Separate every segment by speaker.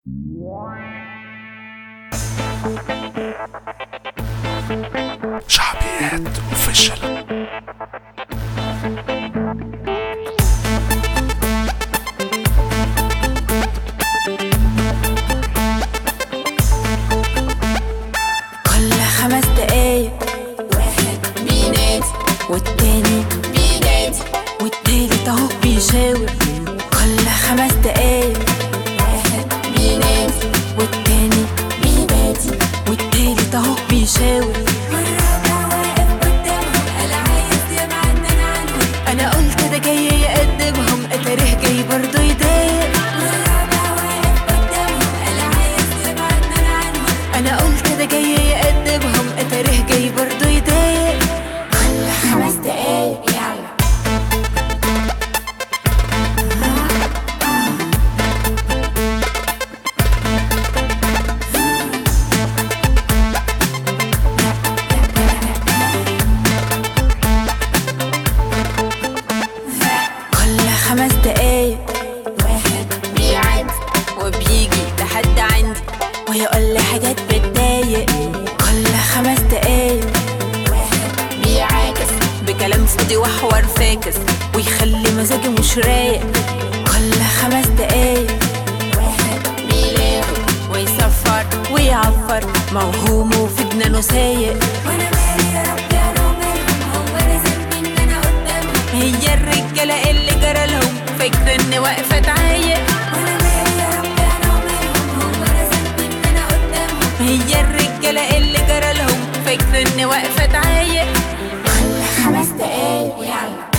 Speaker 1: شعبيات اوفيشال
Speaker 2: كل خمس دقايق واحد بينادي والتاني بينادي والتالت اهو بيشاور كل خمس دقايق واحد بينادي والتاني بينادي والتالت اهو بيشاور انا قلت ده جاي يقدمهم اتاريه جاي برضه يضايق انا قلت ده جاي يقدمهم اتاريه جاي برضه يضايق كل خمس دقايق يلا كل خمس دقايق واحد بيعدي وبيجي لحد عندي ويقول لي حاجات بتضايق كل خمس دقايق واحد بيعاكس بكلام فاضي وحوار فاكس ويخلي مزاجي مش رايق كل خمس دقايق واحد بيلاغي ويصفر ويعفر موهوم وفي جنانه سايق وانا مالي يا رب انا ومالهم هو انا ذنبي ان انا قدامهم هي الرجاله اللي جرى لهم فاكره اني واقفه تعايق وانا مالي يا رب انا ومالهم هو انا ذنبي ان انا قدامهم هي الرجاله اللي جرى لهم فاكره اني واقفه تعايق كل خمس دقايق يلا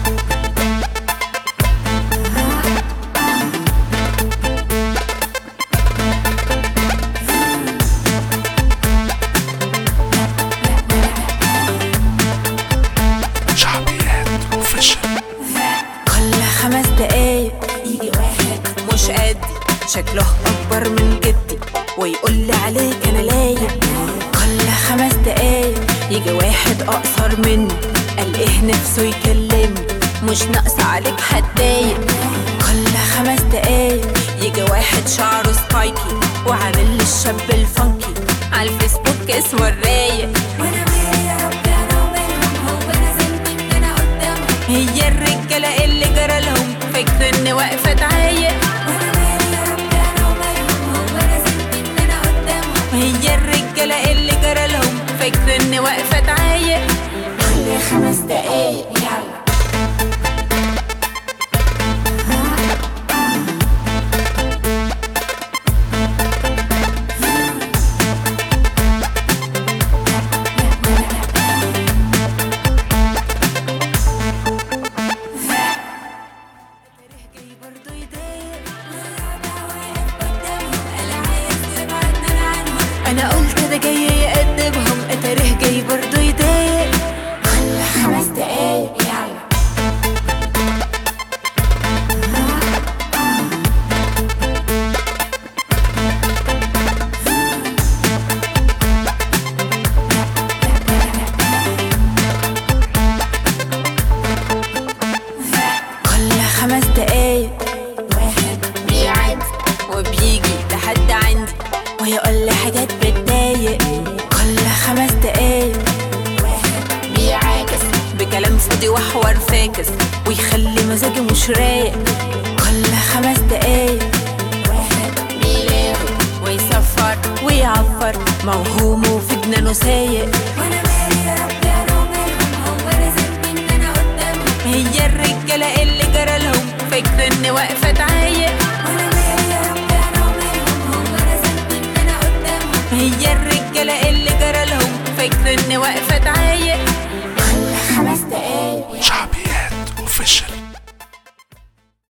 Speaker 1: شعبيات اوفيشال
Speaker 2: كل خمس دقايق يجي واحد مش قدي شكله اكبر من جدي ويقول لي عليك انا لايق كل خمس دقايق يجي واحد اقصر مني قال ايه نفسه يكلمني مش ناقص عليك هتضايق كل خمس دقايق يجي واحد شعره سبايكي وعامل لي الشاب الفانكي على الفيسبوك اسمه الرايق وانا مالي يا رب انا ومالهم هو انا ذنبي ان انا قدامهم هي الرجالة اللي جرى لهم فاكرة اني واقفة تعايق وانا مالي يا رب انا ومالهم هو انا ذنبي ان انا قدامهم هي الرجالة اللي جرى لهم فاكرة اني واقفة تعايق كل خمس دقايق يلا جاي برضه يضايق انا قلت ده جاي يقدمهم اتاريه جاي برضه يضايق كل خمس دقايق يلا كل خمس دقايق واحد بيعدي وبيجي لحد عندي ويقول لي حاجات بتضايق كل خمس دقايق واحد بيعاكس بكلام فاضي وحوار فاكس ويخلي مزاجي مش رايق كل خمس دقايق واحد بيلاغي ويصفر ويعفر موهوم وفي جنانه سايق وانا مالي يا رب انا ومالهم هو انا ذنبي ان انا قدامهم هي الرجاله اللي جرى لهم فاكره اني واقفه تعايق وانا مالي يا رب انا ومالهم هو انا ذنبي ان انا قدامهم هي الرجاله اللي جرى لهم فاكره اني واقفه تعايق كل خمس دقايق
Speaker 1: شعبيات اوفيشال